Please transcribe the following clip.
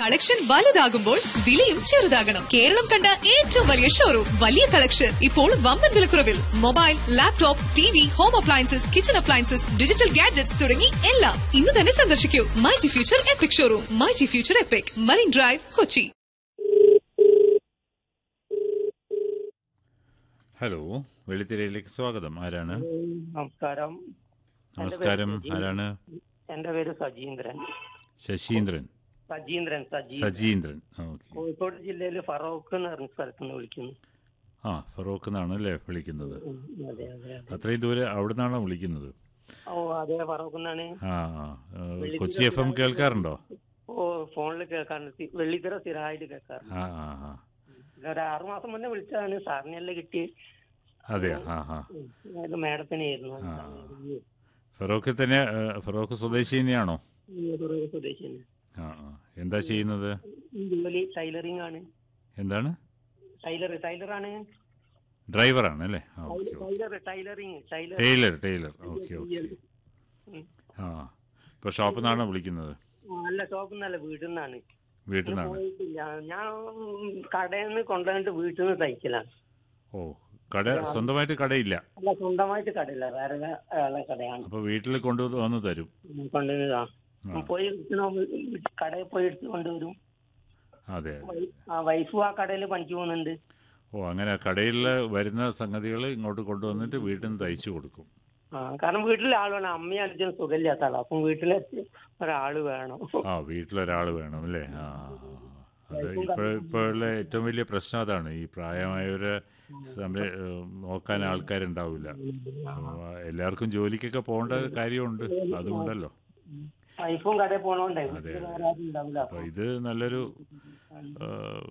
Collection വലുതാകുമ്പോൾ വിലയും ചെറുതാകണം കേരളം കണ്ട ഏറ്റവും വലിയ ഷോറൂം വലിയ കളക്ഷൻ ഇപ്പോൾ വമ്പൻ വിലക്കുറവിൽ mobile laptop T V home appliances kitchen appliances digital gadgets തുടങ്ങി എല്ലാം ഇന്ന് തന്നെ സന്ദർശിക്കൂ my G future epic showroom my G future epic marine drive Kochi hello വെള്ളിത്തിരയിലേക്ക് സ്വാഗതം ആരാണ് നമസ്കാരം നമസ്കാരം ആരാണ് എന്റെ പേര് സജീന്ദ്രൻ ശശീന്ദ്രൻ സജീന്ദ്രൻ സജീന്ദ്രൻ സജീന്ദ്രൻ ഓക്കെ കോഴിക്കോട് ജില്ലയിൽ ഫറോക്ക് എന്ന് പറഞ്ഞ സ്ഥലത്ത് നിന്ന് വിളിക്കുന്നു ആ ഫറോക്ക് എന്നാണ് അല്ലേ വിളിക്കുന്നത് ഉം, അതെ അതെ അതെ. അത്രയും ദൂരെ അവിടെ നിന്നാണോ വിളിക്കുന്നത് ഓ അതെ ഫറോക്ക് എന്നാണ് ആ ആ ഏ, കൊച്ചി എഫ് എം കേൾക്കാറുണ്ടോ ഓ ഫോണിൽ കേൾക്കാറുണ്ട് സ്ഥി- വെള്ളിത്തിര സ്ഥിരമായിട്ട് കേൾക്കാറുണ്ട് ആ ആ ആ ഒരു ആറു മാസം മുന്നേ വിളിച്ചതാണ് സാറിനെല്ലാം കിട്ടി അതെ ആ ആ അത് മേഡത്തിനായിരുന്നു ആ. ഫറോക്കിൽ തന്നെ ഏ, ഫറോക്ക് സ്വദേശി തന്നെയാണോ ഫറോക്ക് സ്വദേശിയാണ് ആ ആ എന്താ ചെയ്യുന്നത് ജോലി ടൈലറിംഗ് ആണ് എന്താണ് ടൈലർ ടൈലറാണ് ഡ്രൈവറാണ് അല്ലേ ആ okay okay tailor tailoring tailor tailor tailor okay okay ഉം. ആ ഇപ്പോൾ ഷോപ്പിൽ നിന്നാണോ വിളിക്കുന്നത് ആ, അല്ല ഷോപ്പിൽ നിന്നല്ല വീട്ടിൽ നിന്നാണ് വീട്ടിൽ നിന്നാണ് പോയിട്ടില്ല ഞാൻ കടയിൽ നിന്ന് കൊണ്ടുവന്നിട്ട് വീട്ടിൽ നിന്ന് തയ്ക്കലാണ് ഓ കട സ്വന്തമായിട്ട് കടയില്ല അല്ല സ്വന്തമായിട്ട് കടയില്ല വേറെ ആളെ കടയാണ് അപ്പോൾ വീട്ടിൽ കൊണ്ടുവന്ന് തരും കൊണ്ടുവന്നതാ ആ. പോയി എടുക്കണോ കടയിൽ പോയി എടുത്ത് കൊണ്ടുവരും അതെ അതെ ആ വൈഫും ആ കടയിൽ പണിക്ക് പോകുന്നുണ്ട് ഓ അങ്ങനെ കടയിൽ വരുന്ന സംഗതികൾ ഇങ്ങോട്ട് കൊണ്ടുവന്നിട്ട് വീട്ടിൽ നിന്ന് തയ്ച്ചു കൊടുക്കും ആ കാരണം വീട്ടിലെ ആൾ വേണം അമ്മയും അച്ഛനും സുഖമില്ലാത്ത ആളാ അപ്പം വീട്ടിലെത്തി ഒരാള് വേണം ആ വീട്ടിലൊരാൾ വേണം അല്ലേ ആ ആ, ആ. അത് ഇപ്പോൾ ഇപ്പോഴുള്ള ഏറ്റവും വലിയ പ്രശ്നം അതാണ് ഈ പ്രായമായവരെ സംര ഏഹ് നോക്കാൻ ആൾക്കാരുണ്ടാവില്ല അപ്പോൾ എല്ലാവർക്കും ജോലിക്കൊക്കെ പോകേണ്ട കാര്യമുണ്ട് അതുകൊണ്ടല്ലോ വൈഫും കടയിൽ പോണോണ്ടേ അതെ, വീട്ടിൽ അതെ. വേറെ ആരും ഉണ്ടാവില്ല അപ്പോൾ ഇത് നല്ലൊരു ഏഹ്,